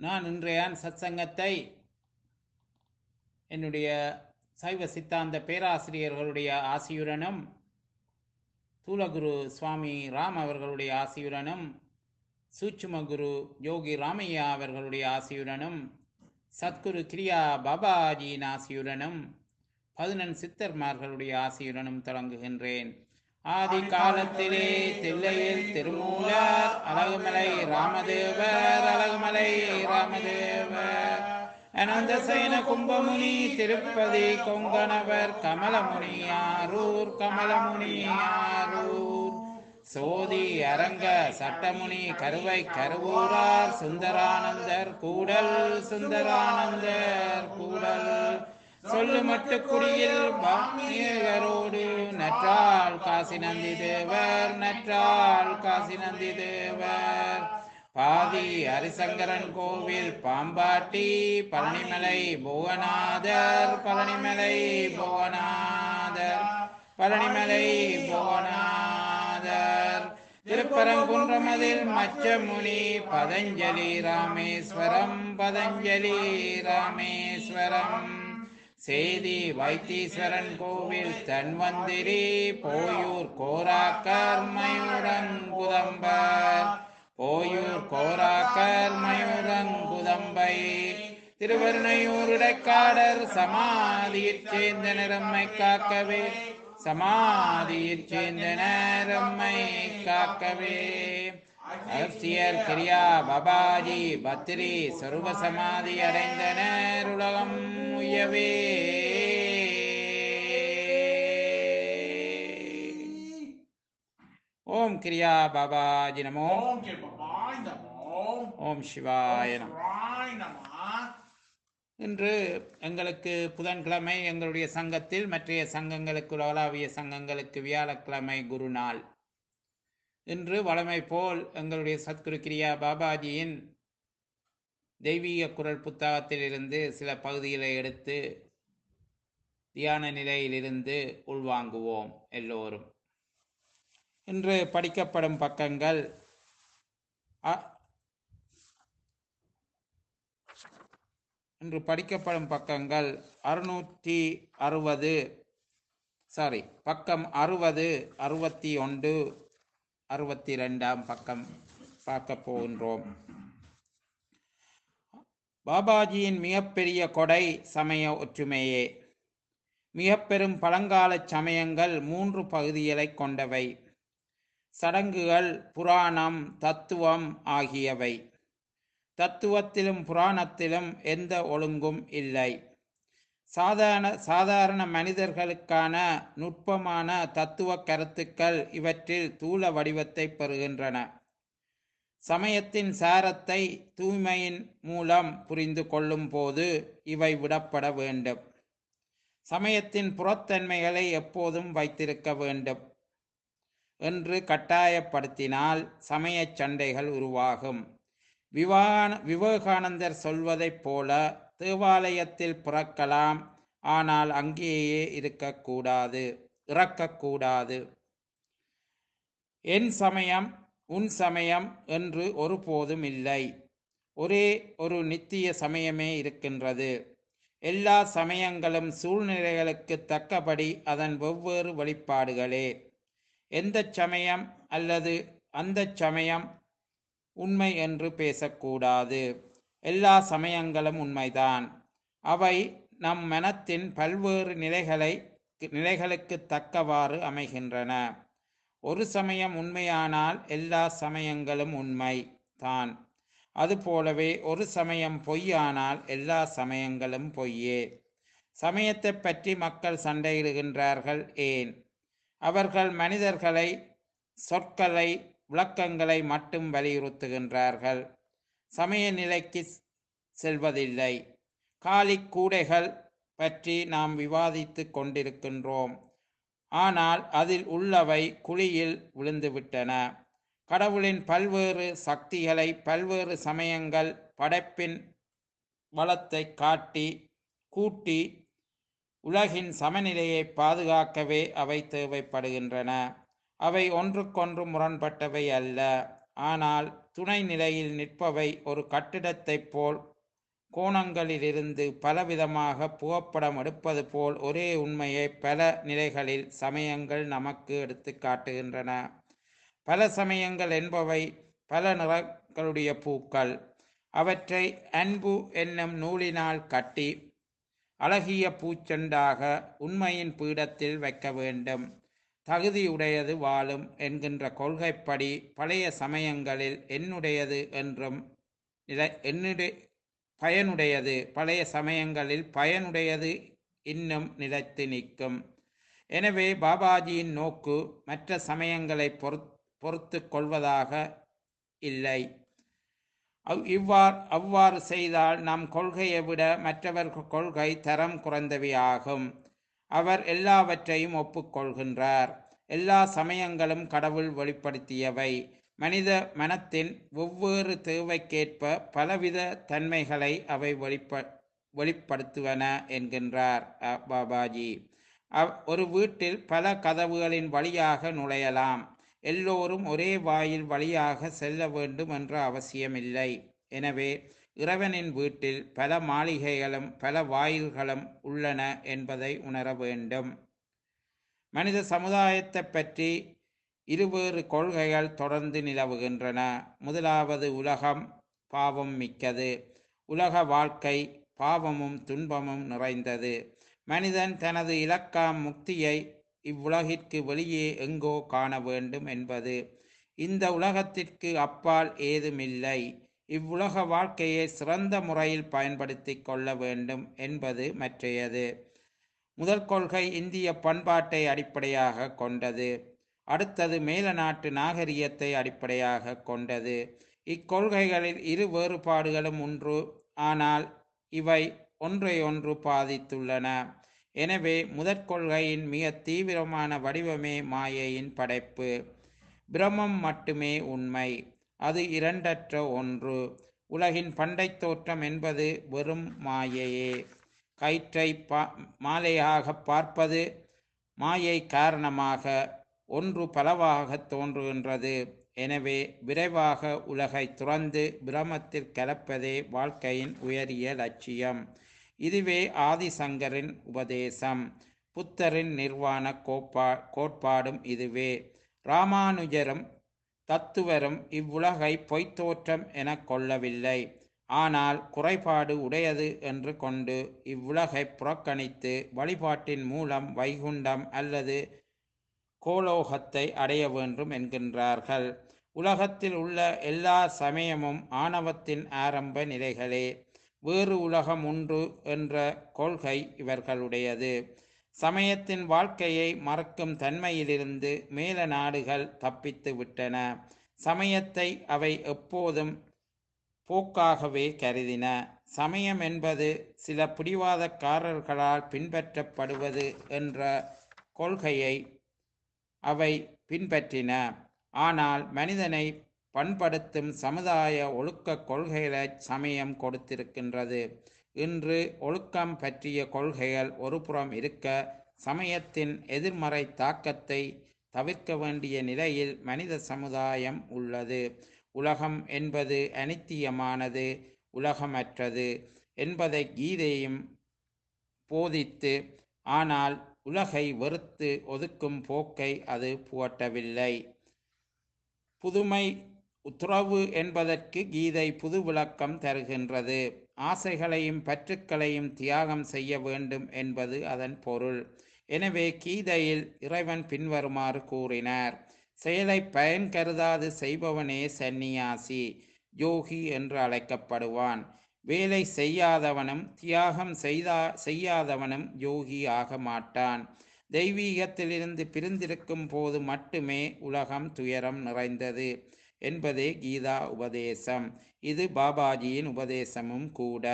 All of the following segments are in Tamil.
நான் இன்றைய சத்சங்கத்தை என்னுடைய சைவ சித்தாந்த பேராசிரியர்களுடைய ஆசியுடனும் தூலகுரு சுவாமி ராம் அவர்களுடைய ஆசியுடனும் சூட்சும குரு யோகி ராமையா அவர்களுடைய ஆசியுடனும் சத்குரு கிரியா பாபாஜியின் ஆசியுடனும் பதினெண் சித்தர்மார்களுடைய ஆசியுடனும் தொடங்குகின்றேன் ஆதி காலத்திலே தில்லையில் திருமூலர் அழகுமலை ராமதேவர் அழகுமலை ராமதேவர் அனந்த சயன கும்பமுனி திருப்பதி கொங்கணவர் கமலமுனி ஆரூர் கமலமுனி ஆரூர் சோதி அரங்க சட்டமுனி கருவை கருவூரார் சுந்தரானந்தர் கூடல் சுந்தரானந்தர் கூடல் சொல்லு மட்டு குடியில் பாமியரோடு நற்றால் காசி நந்தி தேவர் நற்றால் காசி நந்தி தேவர் பாதி ஹரிசங்கரன் கோவில் பாம்பாட்டி பழனிமலை புவனாதர் பழனிமலை புவனாதர் பழனிமலை புவனாதர் திருப்பரங்குன்றமதில் மச்சமுனி பதஞ்சலி ராமேஸ்வரம் பதஞ்சலி ராமேஸ்வரம் சேதி வைத்தீஸ்வரன் கோவில் தன்வந்திரி போயூர் கோராக்கர் மயூரங்குதம்பர் போயூர் கோராக்கர் மயூரங்குதம்பை திருவருணையூர் இடைக்காடர் சமாதியிற் சேர்ந்த நிறம்மை காக்கவே சமாதியிற் சேர்ந்த நேரம்மை காக்கவே அகஸ்தியர் கிரியா பபாஜி பத்ரி சொருப சமாதி அடைந்தனர் உலகம் உயவே ஓம் கிரியா பாபாஜி நமோ ஓம் கிருபாய் நமோ ஓம் சிவாய நமோ ராய் நம இன்று எங்களுக்கு புதன்கிழமை எங்களுடைய சங்கத்தில் மற்றைய சங்கங்களுக்கு உலகளாவிய சங்கங்களுக்கு வியாழக்கிழமை குரு நாள் இன்று வழமை போல் எங்களுடைய சத்குரு கிரியா பாபாஜியின் தெய்வீக குரல் புத்தகத்திலிருந்து சில பகுதிகளை எடுத்து தியான நிலையிலிருந்து உள்வாங்குவோம் எல்லோரும் இன்று படிக்கப்படும் பக்கங்கள் அ- இன்று படிக்கப்படும் பக்கங்கள் அறுநூற்றி அறுபது சாரி பக்கம் அறுபது அறுபத்தி ஒன்று அறுபத்தி ரெண்டாம் பக்கம் பார்க்க போகின்றோம் பாபாஜியின் மிகப்பெரிய கொடை சமய ஒற்றுமையே மிகப்பெரும் பழங்கால சமயங்கள் மூன்று பகுதிகளை கொண்டவை சடங்குகள் புராணம் தத்துவம் ஆகியவை தத்துவத்திலும் புராணத்திலும் எந்த ஒழுங்கும் இல்லை சாதாரண சாதாரண மனிதர்களுக்கான நுட்பமான தத்துவ கருத்துக்கள் இவற்றில் தூல வடிவத்தை பெறுகின்றன சமயத்தின் சாரத்தை தூய்மையின் மூலம் புரிந்து கொள்ளும் போது இவை விடப்பட வேண்டும் சமயத்தின் புறத்தன்மைகளை எப்போதும் வைத்திருக்க வேண்டும் என்று கட்டாயப்படுத்தினால் சமயச் சண்டைகள் உருவாகும் விவான விவேகானந்தர் சொல்வதைப் போல தேவாலயத்தில் பிறக்கலாம் ஆனால் அங்கேயே இருக்கக்கூடாது இறக்கக்கூடாது என் சமயம் உன் சமயம் என்று ஒருபோதும் இல்லை ஒரே ஒரு நித்திய சமயமே இருக்கின்றது எல்லா சமயங்களும் சூழ்நிலைகளுக்கு தக்கபடி அதன் வெவ்வேறு வெளிப்பாடுகளே எந்த சமயம் அல்லது அந்த சமயம் உண்மை என்று பேசக்கூடாது எல்லா சமயங்களும் உண்மைதான் அவை நம் மனத்தின் பல்வேறு நிலைகளை நிலைகளுக்கு தக்கவாறு அமைகின்றன ஒரு சமயம் உண்மையானால் எல்லா சமயங்களும் உண்மை தான் அதுபோலவே ஒரு சமயம் பொய்யானால் எல்லா சமயங்களும் பொய்யே சமயத்தை பற்றி மக்கள் சண்டையிடுகின்றார்கள் ஏன் அவர்கள் மனிதர்களை சொற்களை விளக்கங்களை மட்டும் வலியுறுத்துகின்றார்கள் சமய நிலைக்கு செல்வதில்லை காலி கூடைகள் பற்றி நாம் விவாதித்துக் கொண்டிருக்கின்றோம் ஆனால் அதில் உள்ளவை குழியில் விழுந்துவிட்டன கடவுளின் பல்வேறு சக்திகளை பல்வேறு சமயங்கள் படைப்பின் வளத்தை காட்டி கூட்டி உலகின் சமநிலையை பாதுகாக்கவே அவை தேவைப்படுகின்றன அவை ஒன்றுக்கொன்று முரண்பட்டவை அல்ல ஆனால் துணை நிலையில் நிற்பவை ஒரு கட்டிடத்தைப் போல் கோணங்களிலிருந்து பலவிதமாக புகைப்படம் எடுப்பது போல் ஒரே உண்மையை பல நிலைகளில் சமயங்கள் நமக்கு எடுத்து காட்டுகின்றன பல சமயங்கள் என்பவை பல நிறங்களுடைய பூக்கள் அவற்றை அன்பு என்னும் நூலினால் கட்டி அழகிய பூச்செண்டாக உண்மையின் பீடத்தில் வைக்க வேண்டும் தகுதியுடையது வாழும் என்கின்ற கொள்கைப்படி பழைய சமயங்களில் என்னுடையது என்றும் நிலை என்னுடைய பயனுடையது பழைய சமயங்களில் பயனுடையது இன்னும் நிலைத்து நிற்கும் எனவே பாபாஜியின் நோக்கு மற்ற சமயங்களை பொறுத் பொறுத்து கொள்வதாக இல்லை அவ் இவ்வாறு அவ்வாறு செய்தால் நம் கொள்கையை விட மற்றவர் கொள்கை தரம் குறைந்தவையாகும் அவர் எல்லாவற்றையும் ஒப்புக்கொள்கின்றார் எல்லா சமயங்களும் கடவுள் வெளிப்படுத்தியவை மனித மனத்தின் வெவ்வேறு தேவைக்கேற்ப பலவித தன்மைகளை அவை வெளிப்ப வெளிப்படுத்துவன என்கின்றார் அ, பாபாஜி அவ்- ஒரு வீட்டில் பல கதவுகளின் வழியாக நுழையலாம் எல்லோரும் ஒரே வாயில் வழியாக செல்ல வேண்டும் என்ற அவசியமில்லை எனவே இறைவனின் வீட்டில் பல மாளிகைகளும் பல வாயில்களும் உள்ளன என்பதை உணர வேண்டும் மனித சமுதாயத்தை பற்றி இருவேறு கொள்கைகள் தொடர்ந்து நிலவுகின்றன முதலாவது உலகம் பாவம் மிக்கது உலக வாழ்க்கை பாவமும் துன்பமும் நிறைந்தது மனிதன் தனது இலக்காம் முக்தியை இவ்வுலகிற்கு வெளியே எங்கோ காண வேண்டும் என்பது இந்த உலகத்திற்கு அப்பால் ஏதுமில்லை இவ்வுலக வாழ்க்கையை சிறந்த முறையில் பயன்படுத்திக் கொள்ள வேண்டும் என்பது மற்றையது முதல் கொள்கை இந்திய பண்பாட்டை அடிப்படையாக கொண்டது அடுத்தது மேல நாட்டு நாகரிகத்தை அடிப்படையாக கொண்டது இக்கொள்கைகளில் இரு வேறுபாடுகளும் ஒன்று ஆனால் இவை ஒன்றையொன்று பாதித்துள்ளன எனவே முதற் கொள்கையின் மிக தீவிரமான வடிவமே மாயையின் படைப்பு பிரம்மம் மட்டுமே உண்மை அது இரண்டற்ற ஒன்று உலகின் பண்டை தோற்றம் என்பது வெறும் மாயையே கயிற்றை பா மாலையாக பார்ப்பது மாயை காரணமாக ஒன்று பலவாக தோன்றுகின்றது எனவே விரைவாக உலகை துறந்து பிரமத்தில் கலப்பதே வாழ்க்கையின் உயரிய லட்சியம் இதுவே ஆதிசங்கரின் உபதேசம் புத்தரின் நிர்வாண கோப்பா கோட்பாடும் இதுவே ராமானுஜரும் தத்துவரும் இவ்வுலகை பொய்த்தோற்றம் எனக் கொள்ளவில்லை ஆனால் குறைபாடு உடையது என்று கொண்டு இவ்வுலகை புறக்கணித்து வழிபாட்டின் மூலம் வைகுண்டம் அல்லது கோலோகத்தை அடைய வேண்டும் என்கின்றார்கள் உலகத்தில் உள்ள எல்லா சமயமும் ஆணவத்தின் ஆரம்ப நிலைகளே வேறு உலகம் உண்டு என்ற கொள்கை இவர்களுடையது சமயத்தின் வாழ்க்கையை மறக்கும் தன்மையிலிருந்து மேல நாடுகள் தப்பித்து விட்டன சமயத்தை அவை எப்போதும் போக்காகவே கருதின சமயம் என்பது சில பிடிவாதக்காரர்களால் பின்பற்றப்படுவது என்ற கொள்கையை அவை பின்பற்றின ஆனால் மனிதனை பண்படுத்தும் சமுதாய ஒழுக்க கொள்கைகளை சமயம் கொடுத்திருக்கின்றது இன்று ஒழுக்கம் பற்றிய கொள்கைகள் ஒருபுறம் இருக்க சமயத்தின் எதிர்மறை தாக்கத்தை தவிர்க்க வேண்டிய நிலையில் மனித சமுதாயம் உள்ளது உலகம் என்பது அனித்தியமானது உலகமற்றது என்பதை கீதையும் போதித்து ஆனால் உலகை வெறுத்து ஒதுக்கும் போக்கை அது புகட்டவில்லை புதுமை துறவு என்பதற்கு கீதை புது விளக்கம் தருகின்றது ஆசைகளையும் பற்றுக்களையும் தியாகம் செய்ய வேண்டும் என்பது அதன் பொருள் எனவே கீதையில் இறைவன் பின்வருமாறு கூறினார் செயலை பயன் கருதாது செய்பவனே சந்நியாசி யோகி என்று அழைக்கப்படுவான் வேலை செய்யாதவனும் தியாகம் செய்தா செய்யாதவனும் யோகி ஆக மாட்டான் தெய்வீகத்திலிருந்து பிரிந்திருக்கும் போது மட்டுமே உலகம் துயரம் நிறைந்தது என்பதே கீதா உபதேசம் இது பாபாஜியின் உபதேசமும் கூட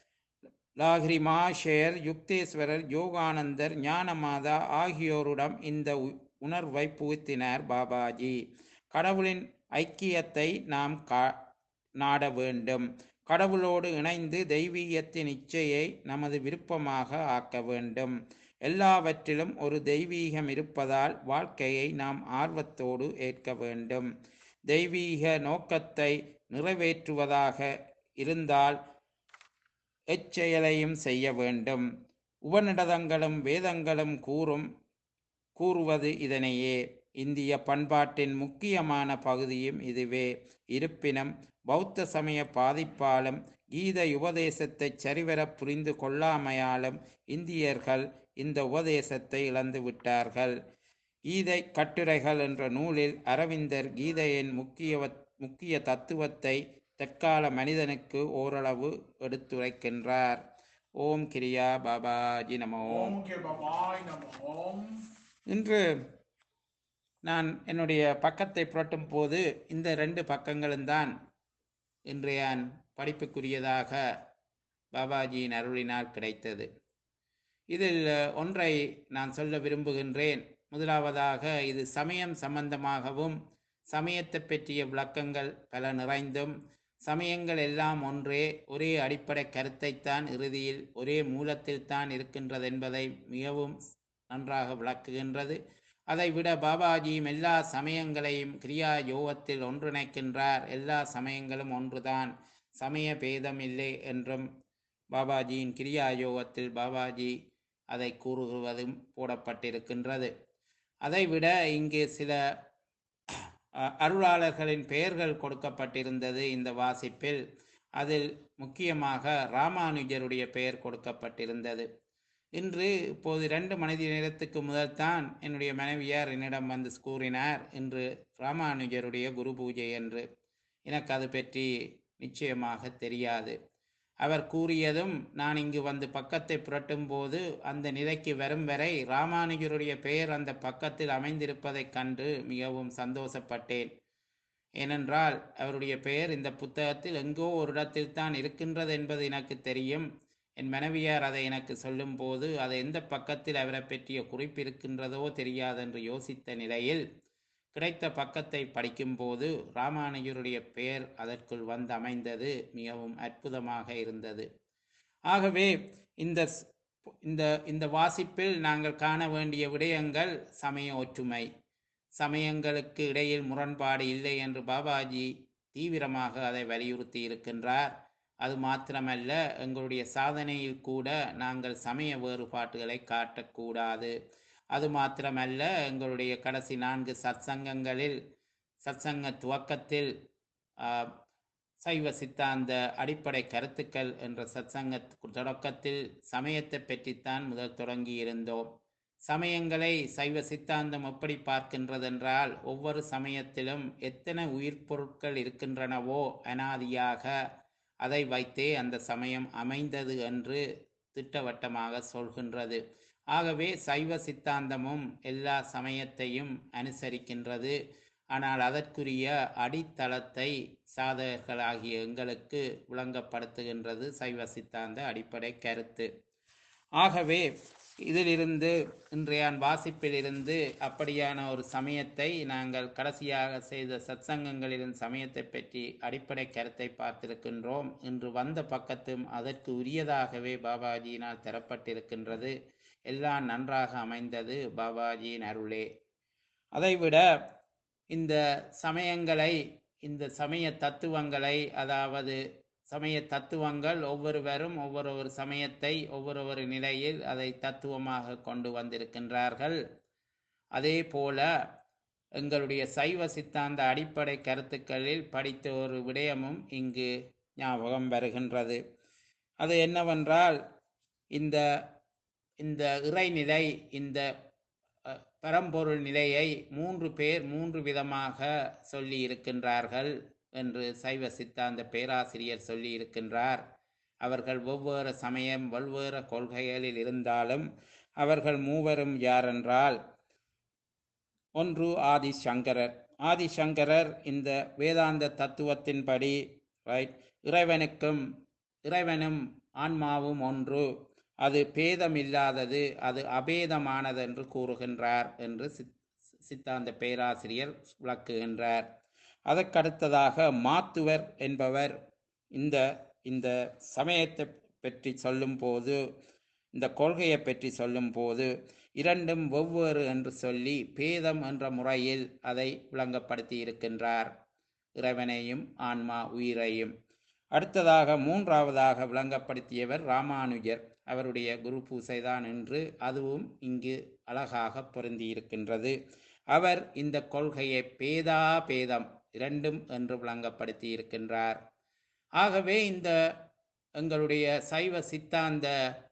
லாகிரி மாஷேர் யுக்தேஸ்வரர் யோகானந்தர் ஞானமாதா ஆகியோருடன் இந்த உ- உணர்வை புகுத்தினார் பாபாஜி கடவுளின் ஐக்கியத்தை நாம் கா நாட வேண்டும் கடவுளோடு இணைந்து தெய்வீகத்தின் இச்சையை நமது விருப்பமாக ஆக்க வேண்டும் எல்லாவற்றிலும் ஒரு தெய்வீகம் இருப்பதால் வாழ்க்கையை நாம் ஆர்வத்தோடு ஏற்க வேண்டும் தெய்வீக நோக்கத்தை நிறைவேற்றுவதாக இருந்தால் எச்செயலையும் செய்ய வேண்டும் உபநிடதங்களும் வேதங்களும் கூறும் கூறுவது இதனையே இந்திய பண்பாட்டின் முக்கியமான பகுதியும் இதுவே இருப்பினும் பௌத்த சமய பாதிப்பாலும் கீதை உபதேசத்தை சரிவர புரிந்து கொள்ளாமையாலும் இந்தியர்கள் இந்த உபதேசத்தை இழந்து விட்டார்கள் கீதை கட்டுரைகள் என்ற நூலில் அரவிந்தர் கீதையின் முக்கிய முக்கிய தத்துவத்தை தற்கால மனிதனுக்கு ஓரளவு எடுத்துரைக்கின்றார் ஓம் கிரியா பாபாஜி நமோ ஓம் கே பாபாய் நம ஓம் இன்று நான் என்னுடைய பக்கத்தை புரட்டும் போது இந்த ரெண்டு பக்கங்களும் தான் இன்றைய படிப்புக்குரியதாக பாபாஜியின் அருளினால் கிடைத்தது இதில் ஒன்றை நான் சொல்ல விரும்புகின்றேன் முதலாவதாக இது சமயம் சம்பந்தமாகவும் சமயத்தை பற்றிய விளக்கங்கள் பல நிறைந்தும் சமயங்கள் எல்லாம் ஒன்றே ஒரே அடிப்படை கருத்தைத்தான் இறுதியில் ஒரே மூலத்தில் தான் இருக்கின்றது என்பதை மிகவும் நன்றாக விளக்குகின்றது அதைவிட பாபாஜியும் எல்லா சமயங்களையும் கிரியா யோகத்தில் ஒன்றிணைக்கின்றார் எல்லா சமயங்களும் ஒன்றுதான் சமய பேதம் இல்லை என்றும் பாபாஜியின் கிரியா யோகத்தில் பாபாஜி அதை கூறுவதும் போடப்பட்டிருக்கின்றது அதைவிட இங்கு சில அஹ், அருளாளர்களின் பெயர்கள் கொடுக்கப்பட்டிருந்தது இந்த வாசிப்பில் அதில் முக்கியமாக ராமானுஜருடைய பெயர் கொடுக்கப்பட்டிருந்தது இன்று இப்போது இரண்டு மனித நேரத்துக்கு முதல் தான் என்னுடைய மனைவியார் என்னிடம் வந்து கூறினார் இன்று ராமானுஜருடைய குரு பூஜை என்று எனக்கு அது பற்றி நிச்சயமாக தெரியாது அவர் கூறியதும் நான் இங்கு வந்து பக்கத்தை புரட்டும் போது அந்த நிலைக்கு வரும் வரை ராமானுஜருடைய பெயர் அந்த பக்கத்தில் அமைந்திருப்பதைக் கண்டு மிகவும் சந்தோஷப்பட்டேன் ஏனென்றால் அவருடைய பெயர் இந்த புத்தகத்தில் எங்கோ ஒரு இடத்தில் தான் இருக்கின்றது என்பது எனக்கு தெரியும் என் மனைவியார் அதை எனக்கு சொல்லும்போது அது எந்த பக்கத்தில் அவரை பற்றிய குறிப்பு இருக்கின்றதோ தெரியாதென்று யோசித்த நிலையில் கிடைத்த பக்கத்தை படிக்கும்போது ராமானுஜருடைய பெயர் அதற்குள் வந்து அமைந்தது மிகவும் அற்புதமாக இருந்தது ஆகவே இந்த ஸ்- இந்த இந்த வாசிப்பில் நாங்கள் காண வேண்டிய விடயங்கள் சமய ஒற்றுமை சமயங்களுக்கு இடையில் முரண்பாடு இல்லை என்று பாபாஜி தீவிரமாக அதை வலியுறுத்தி இருக்கின்றார் அது மாத்திரமல்ல எங்களுடைய சாதனையில் கூட நாங்கள் சமய வேறுபாட்டுகளை காட்டக்கூடாது அது மாத்திரமல்ல எங்களுடைய கடைசி நான்கு சத்சங்கங்களில் சத்சங்க துவக்கத்தில் ஆ, சைவ சித்தாந்த அடிப்படை கருத்துக்கள் என்ற சத்சங்க தொடக்கத்தில் சமயத்தை பற்றித்தான் முதல் தொடங்கி இருந்தோம் சமயங்களை சைவ சித்தாந்தம் எப்படி பார்க்கின்றதென்றால் ஒவ்வொரு சமயத்திலும் எத்தனை உயிர் பொருட்கள் இருக்கின்றனவோ அனாதியாக அதை வைத்தே அந்த சமயம் அமைந்தது என்று திட்டவட்டமாக சொல்கின்றது ஆகவே சைவ சித்தாந்தமும் எல்லா சமயத்தையும் அனுசரிக்கின்றது ஆனால் அதற்குரிய அடித்தளத்தை சாதகர்களாகிய எங்களுக்கு விளங்கப்படுத்துகின்றது சைவ சித்தாந்த அடிப்படை கருத்து ஆகவே இதிலிருந்து இன்றைய வாசிப்பிலிருந்து அப்படியான ஒரு சமயத்தை நாங்கள் கடைசியாக செய்த சத்சங்கங்களிலும் சமயத்தை பற்றி அடிப்படை கருத்தை பார்த்திருக்கின்றோம் இன்று வந்த பக்கத்தும் அதற்கு உரியதாகவே பாபாஜியினால் தரப்பட்டிருக்கின்றது எல்லாம் நன்றாக அமைந்தது பாபாஜியின் அருளே அதைவிட இந்த சமயங்களை இந்த சமய தத்துவங்களை அதாவது சமய தத்துவங்கள் ஒவ்வொருவரும் ஒவ்வொரு ஒரு சமயத்தை ஒவ்வொரு ஒரு நிலையில் அதை தத்துவமாக கொண்டு வந்திருக்கின்றார்கள் அதே போல எங்களுடைய சைவ சித்தாந்த அடிப்படை கருத்துக்களில் படித்த ஒரு விடயமும் இங்கு ஞாபகம் வருகின்றது அது என்னவென்றால் இந்த இந்த இறைநிலை இந்த அஹ், பரம்பொருள் நிலையை மூன்று பேர் மூன்று விதமாக சொல்லி இருக்கின்றார்கள் என்று சைவ சித்தாந்த பேராசிரியர் சொல்லி இருக்கின்றார் அவர்கள் ஒவ்வொரு சமயம் வெவ்வேறு கொள்கைகளில் இருந்தாலும் அவர்கள் மூவரும் யாரென்றால் ஒன்று ஆதிசங்கரர் ஆதிசங்கரர் இந்த வேதாந்த தத்துவத்தின்படி ரைட் இறைவனுக்கும் இறைவனும் ஆன்மாவும் ஒன்று அது பேதமில்லாதது அது அபேதமானது என்று கூறுகின்றார் என்று சித் சித்தாந்த பேராசிரியர் விளக்குகின்றார் அதற்கடுத்ததாக மாத்துவர் என்பவர் இந்த இந்த சமயத்தை பற்றி சொல்லும்போது இந்த கொள்கையை பற்றி சொல்லும்போது இரண்டும் வெவ்வேறு என்று சொல்லி பேதம் என்ற முறையில் அதை விளங்கப்படுத்தி இருக்கின்றார் இறைவனையும் ஆன்மா உயிரையும் அடுத்ததாக மூன்றாவதாக விளங்கப்படுத்தியவர் ராமானுஜர் அவருடைய குரு பூசைதான் என்று அதுவும் இங்கு அழகாக பொருந்தியிருக்கின்றது அவர் இந்த கொள்கையை பேதா பேதம் இரண்டும் என்று விளங்கப்படுத்தி இருக்கின்றார் ஆகவே இந்த எங்களுடைய சைவ சித்தாந்த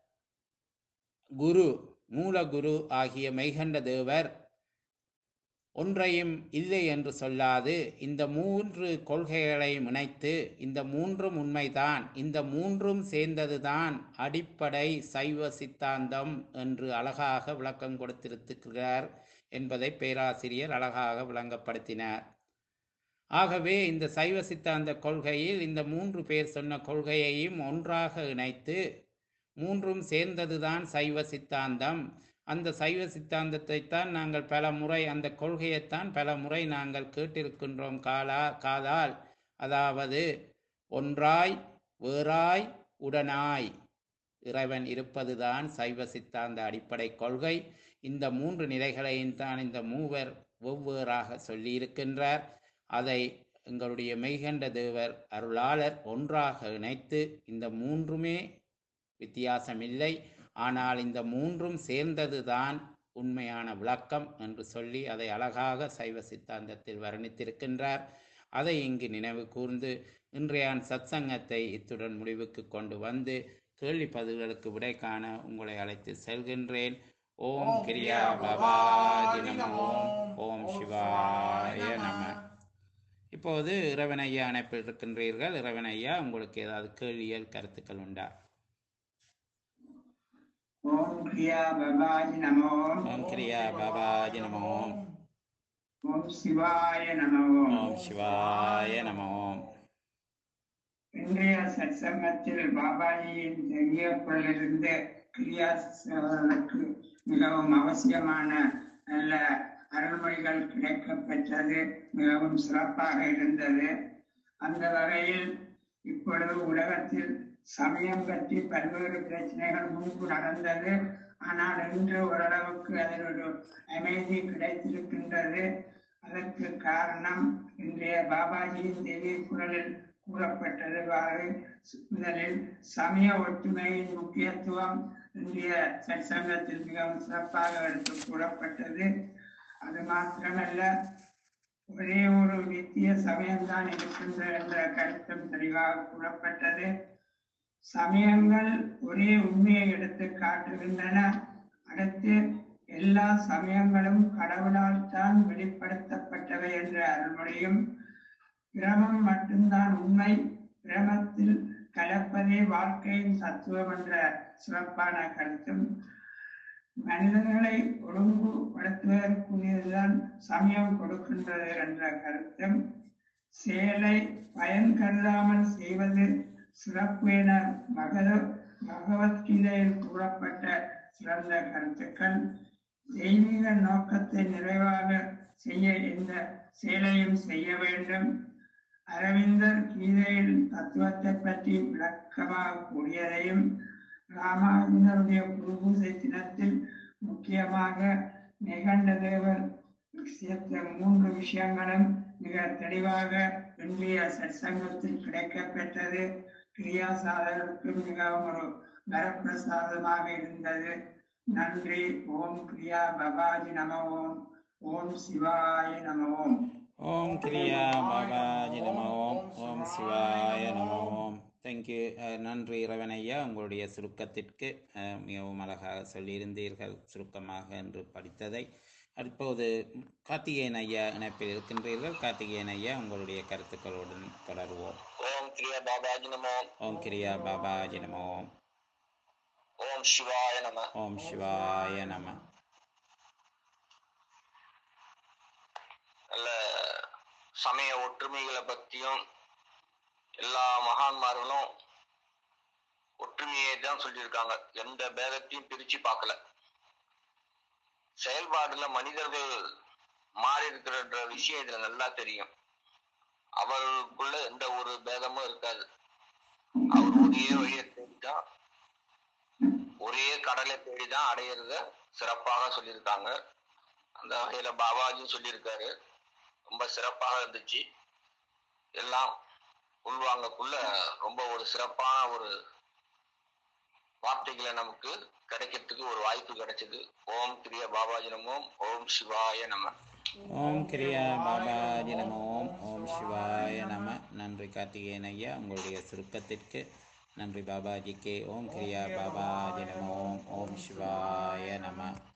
குரு மூலகுரு ஆகிய மெய்கண்ட தேவர் ஒன்றையும் இல்லை என்று சொல்லாது இந்த மூன்று கொள்கைகளை இணைத்து இந்த மூன்றும் உண்மைதான் இந்த மூன்றும் சேர்ந்ததுதான் அடிப்படை சைவ சித்தாந்தம் என்று அழகாக விளக்கம் கொடுத்திருக்கிறார் என்பதை பேராசிரியர் அழகாக விளங்கப்படுத்தினார் ஆகவே இந்த சைவ சித்தாந்த கொள்கையில் இந்த மூன்று பேர் சொன்ன கொள்கையையும் ஒன்றாக இணைத்து மூன்றும் சேர்ந்ததுதான் சைவ சித்தாந்தம் அந்த சைவ சித்தாந்தத்தை தான் நாங்கள் பல முறை அந்த கொள்கையைத்தான் பல முறை நாங்கள் கேட்டிருக்கின்றோம் காலா காதால் அதாவது ஒன்றாய் வேறாய் உடனாய் இறைவன் இருப்பதுதான் சைவ சித்தாந்த அடிப்படை கொள்கை இந்த மூன்று நிலைகளையும் தான் இந்த மூவர் வெவ்வேறாக சொல்லியிருக்கின்றார் அதை எங்களுடைய மெய்கண்ட தேவர் அருளாளர் ஒன்றாக இணைத்து இந்த மூன்றுமே வித்தியாசமில்லை ஆனால் இந்த மூன்றும் சேர்ந்ததுதான் உண்மையான விளக்கம் என்று சொல்லி அதை அழகாக சைவ சித்தாந்தத்தில் வர்ணித்திருக்கின்றார் அதை இங்கு நினைவு கூர்ந்து இன்றைய சத்சங்கத்தை இத்துடன் முடிவுக்கு கொண்டு வந்து கேள்வி பதில்களுக்கு விடை காண உங்களை அழைத்து செல்கின்றேன் ஓம் கிரியா பாபாஜி நம ஓம் ஓம் சிவாய நம இப்போது இறைவன் ஐயா அணைப்பில் இருக்கின்றீர்கள் இறைவன் ஐயா உங்களுக்கு ஏதாவது கேள்வியல் கருத்துக்கள் உண்டா ஓம் கிரியா பபாஜி நமோ ஓம் கிரியா பாபாஜி நம ஓம் ஓம் சிவாய நமோ ஓம் சிவாய நம ஓம் இன்றைய சத்சங்கத்தில் பாபாஜியின் தெரிய குரலிருந்து கிரியா அவர்களுக்கு மிகவும் அவசியமான நல்ல அருள்மொழிகள் கிடைக்கப் பெற்றது மிகவும் சிறப்பாக இருந்தது அந்த வகையில் இப்பொழுது உலகத்தில் சமயம் பற்றி பல்வேறு பிரச்சனைகள் முன்பு நடந்தது ஆனால் இன்று ஓரளவுக்கு அதில் ஒரு அமைதி கிடைத்திருக்கின்றது அதற்கு காரணம் இன்றைய பாபாஜியின் தெய்வீ குரலில் கூறப்பட்டதுவாறு முதலில் சமய ஒற்றுமையின் முக்கியத்துவம் இன்றைய சற்சங்கத்தில் மிகவும் சிறப்பாக எடுத்து கூறப்பட்டது அது மாத்திரமல்ல ஒரே ஒரு நித்திய சமயம்தான் இருக்கின்ற என்ற கருத்தும் தெளிவாக கூறப்பட்டது சமயங்கள் ஒரே உண்மையை எடுத்து காட்டுகின்றன அடுத்து எல்லா சமயங்களும் கடவுளால் தான் வெளிப்படுத்தப்பட்டவை என்ற அருள்மொழியும் பிரமம் மட்டும்தான் உண்மை பிரமத்தில் கலப்பதே வாழ்க்கையின் தத்துவம் என்ற சிறப்பான கருத்தும் மனிதர்களை ஒழுங்குபடுத்துவதற்குரியதுதான் சமயம் கொடுக்கின்றது என்ற கருத்தும் செயலை பயன் கருதாமல் செய்வது சிறப்பு என பகத பகவத்கீதையில் கூறப்பட்ட சிறந்த கருத்துக்கள் தெய்வீக நோக்கத்தை நிறைவாக செய்ய எந்த செயலையும் செய்ய வேண்டும் அரவிந்தர் கீதையில் தத்துவத்தை பற்றி விளக்கமாக கூறியதையும் ராமானுஜருடைய குருபூசை தினத்தில் முக்கியமாக நிகண்ட தேவர் சேர்த்த மூன்று விஷயங்களும் மிக தெளிவாக இன்றைய சற்சங்கத்தில் கிடைக்கப்பெற்றது கிரியா சாதகருக்கு மிகவும் ஒரு வரப்பிரசாதமாக இருந்தது நன்றி ஓம் கிரியா பபாஜி நம ஓம் ஓம் சிவாய நம ஓம் ஓம் கிரியா பாபாஜி நம ஓம் ஓம் சிவாய நம ஓம் தேங்க்யூ நன்றி இறைவன் ஐயா உங்களுடைய சுருக்கத்திற்கு அஹ், மிகவும் அழகாக சொல்லியிருந்தீர்கள் சுருக்கமாக என்று படித்ததை இப்போது கார்த்திகேயன் ஐயா இணைப்பில் இருக்கின்றீர்கள் கார்த்திகேயன் ஐயா உங்களுடைய கருத்துக்களுடன் தொடருவோம் ஓம் கிரியா பாபாஜி நமோ ஓம் கிரியா பாபாஜி நம ஓம் ஓம் சிவாய நம ஓம் சிவாய நம நல்ல சமய ஒற்றுமைகளை பத்தியும் எல்லா மகான்மார்களும் ஒற்றுமையை தான் சொல்லியிருக்காங்க எந்த பேதத்தையும் பிரிச்சு பார்க்கல செயல்பாடுல மனிதர்கள் மாறி இருக்கிற விஷயம் இதுல நல்லா தெரியும் அவர்களுக்குள்ள எந்த ஒரு பேதமும் இருக்காது அவர் ஒரே வழியை தேடிதான் ஒரே கடலை தேடிதான் அடையிறத சிறப்பாக சொல்லியிருக்காங்க அந்த வகையில பாபாஜியும் சொல்லியிருக்காரு ரொம்ப சிறப்பாக இருந்துச்சு எல்லாம் உள்வாங்கக்குள்ள ரொம்ப ஒரு சிறப்பான ஒரு வார்த்தைகளை நமக்கு கிடைக்கிறதுக்கு ஒரு வாய்ப்பு கிடைச்சது ஓம் கிரிய பாபாஜி நமோம் ஓம் சிவாய நம ஓம் கிரியா பாபாஜி நம ஓம் ஓம் சிவாய நம நன்றி கார்த்திகேயன் ஐயா உங்களுடைய சுருக்கத்திற்கு நன்றி பாபாஜிக்கு ஓம் கிரியா பாபாஜி நம ஓம் ஓம் சிவாய நம